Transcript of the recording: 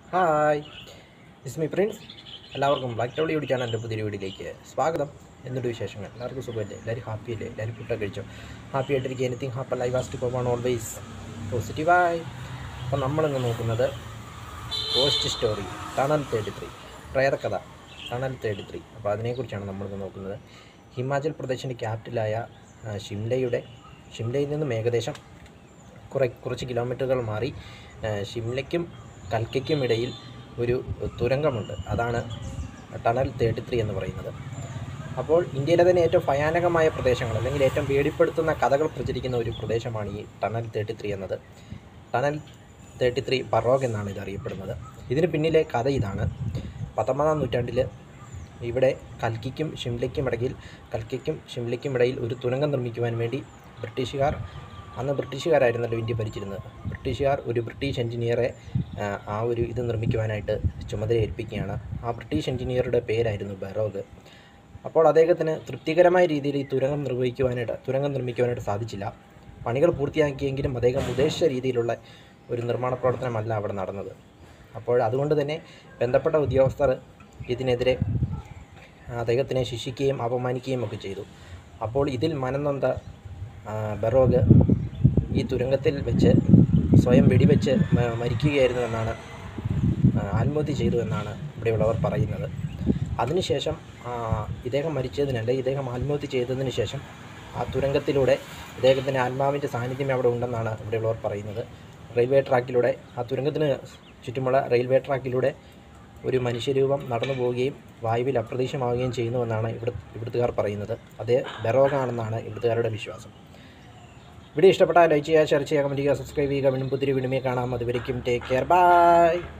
hi ഇസ്മി Prince എല്ലാവർക്കും black ടൗളി യൂടി ചാനലിൻ്റെ പുതിയ വീഡിയോയിലേക്ക് സ്വാഗതം എന്നിട്ട് വിശേഷങ്ങൾ എല്ലാവർക്കും സുഖമല്ലേ എല്ലാവരും ഹാപ്പി അല്ലേ എല്ലാവരും ഫുഡൊക്കെ കഴിച്ചോ ഹാപ്പി ആയിട്ടിരിക്കുക എനിത്തിങ് ഹാപ്പി ലൈവ് ആസ്റ്റ് പോവാണ് ഓൾവേസ് പോസിറ്റീവായി അപ്പം നമ്മളിന്ന് നോക്കുന്നത് ghost story tunnel thirty three പ്രേതകഥ ടണൽ തേർട്ടി ത്രീ അപ്പോൾ അതിനെക്കുറിച്ചാണ് നമ്മളിന്ന് നോക്കുന്നത് ഹിമാചൽ പ്രദേശിൻ്റെ ക്യാപിറ്റലായ ആ, ഷിംലയുടെ ഷിംലയിൽ നിന്നും ഏകദേശം കുറെ കുറച്ച് കിലോമീറ്ററുകൾ മാറി ആ, ഷിംലയ്ക്കും കൽക്കയ്ക്കും ഇടയിൽ ഒരു തുരങ്കമുണ്ട് അതാണ് ടണൽ തേർട്ടി ത്രീ എന്ന് പറയുന്നത് അപ്പോൾ ഇന്ത്യയിലെ തന്നെ ഏറ്റവും ഭയാനകമായ പ്രദേശങ്ങൾ അല്ലെങ്കിൽ ഏറ്റവും പേടിപ്പെടുത്തുന്ന കഥകൾ പ്രചരിക്കുന്ന ഒരു പ്രദേശമാണ് ഈ ടണൽ തേർട്ടി ത്രീ എന്നത് ടണൽ തേർട്ടി ത്രീ ബറോഗ് എന്നാണ് ഇത് അറിയപ്പെടുന്നത് ഇതിന് പിന്നിലെ കഥ ഇതാണ് പത്തൊമ്പതാം നൂറ്റാണ്ടിൽ ഇവിടെ കൽക്കിക്കും ഷിംലയ്ക്കും ഇടയിൽ കൽക്കിക്കും ഷിംലയ്ക്കും ഇടയിൽ ഒരു തുരങ്കം നിർമ്മിക്കുവാൻ വേണ്ടി ബ്രിട്ടീഷുകാർ അന്ന് ബ്രിട്ടീഷുകാരായിരുന്നല്ലോ ഇന്ത്യ ഭരിച്ചിരുന്നത് ബ്രിട്ടീഷുകാർ ഒരു ബ്രിട്ടീഷ് എഞ്ചിനീയറെ ആ, ആ ഒരു ഇത് നിർമ്മിക്കുവാനായിട്ട് ചുമതല ഏൽപ്പിക്കുകയാണ് ആ ബ്രിട്ടീഷ് എഞ്ചിനീയറുടെ പേരായിരുന്നു ബറോഗ് അപ്പോൾ അദ്ദേഹത്തിന് തൃപ്തികരമായ രീതിയിൽ ഈ തുരങ്കം നിർവഹിക്കുവാനായിട്ട് തുരങ്കം നിർമ്മിക്കുവാനായിട്ട് സാധിച്ചില്ല പണികൾ പൂർത്തിയാക്കിയെങ്കിലും അദ്ദേഹം ഉദ്ദേശിച്ച രീതിയിലുള്ള ഒരു നിർമ്മാണ പ്രവർത്തനമല്ല അവിടെ നടന്നത് അപ്പോൾ അതുകൊണ്ട് തന്നെ ബന്ധപ്പെട്ട ഉദ്യോഗസ്ഥർ ഇതിനെതിരെ അദ്ദേഹത്തിനെ ശിക്ഷിക്കുകയും അപമാനിക്കുകയും ഒക്കെ ചെയ്തു അപ്പോൾ ഇതിൽ മനംനൊന്ത ആ, ബറോഗ് ഈ തുരങ്കത്തിൽ വെച്ച് സ്വയം വെടിവെച്ച് മ- മരിക്കുകയായിരുന്നുവെന്നാണ് ആ, ആത്മഹത്യ ചെയ്തു എന്നാണ് ഇവിടെയുള്ളവർ പറയുന്നത് അതിനുശേഷം ആ, ഇദ്ദേഹം മരിച്ചതിനല്ല ഇദ്ദേഹം ആത്മഹത്യ ചെയ്തതിന് ശേഷം ആ തുരങ്കത്തിലൂടെ ഇദ്ദേഹത്തിൻ്റെ ആത്മാവിൻ്റെ സാന്നിധ്യം അവിടെ ഉണ്ടെന്നാണ് ഇവിടെയുള്ളവർ പറയുന്നത് റെയിൽവേ ട്രാക്കിലൂടെ ആ തുരങ്കത്തിന് ചുറ്റുമുള്ള റെയിൽവേ ട്രാക്കിലൂടെ ഒരു മനുഷ്യരൂപം നടന്നു പോവുകയും വായുവിൽ അപ്രത്യക്ഷമാവുകയും ചെയ്യുന്നുവെന്നാണ് ഇവിടെ ഇവിടുത്തുകാർ പറയുന്നത് അത് ബെറോഗാണെന്നാണ് ഇവിടുത്തുകാരുടെ വിശ്വാസം വീഡിയോ ഇഷ്ടപ്പെട്ടാൽ ലൈക്ക് ചെയ്യുക ഷെയർ ചെയ്യുക കമൻറ്റ് ചെയ്യുക സബ്സ്ക്രൈബ് ചെയ്യുക വീണ്ടും പുതിയ വീണ്ടുമേ കാണാം അതുവരെയും ടേക്ക് കെയർ ബൈ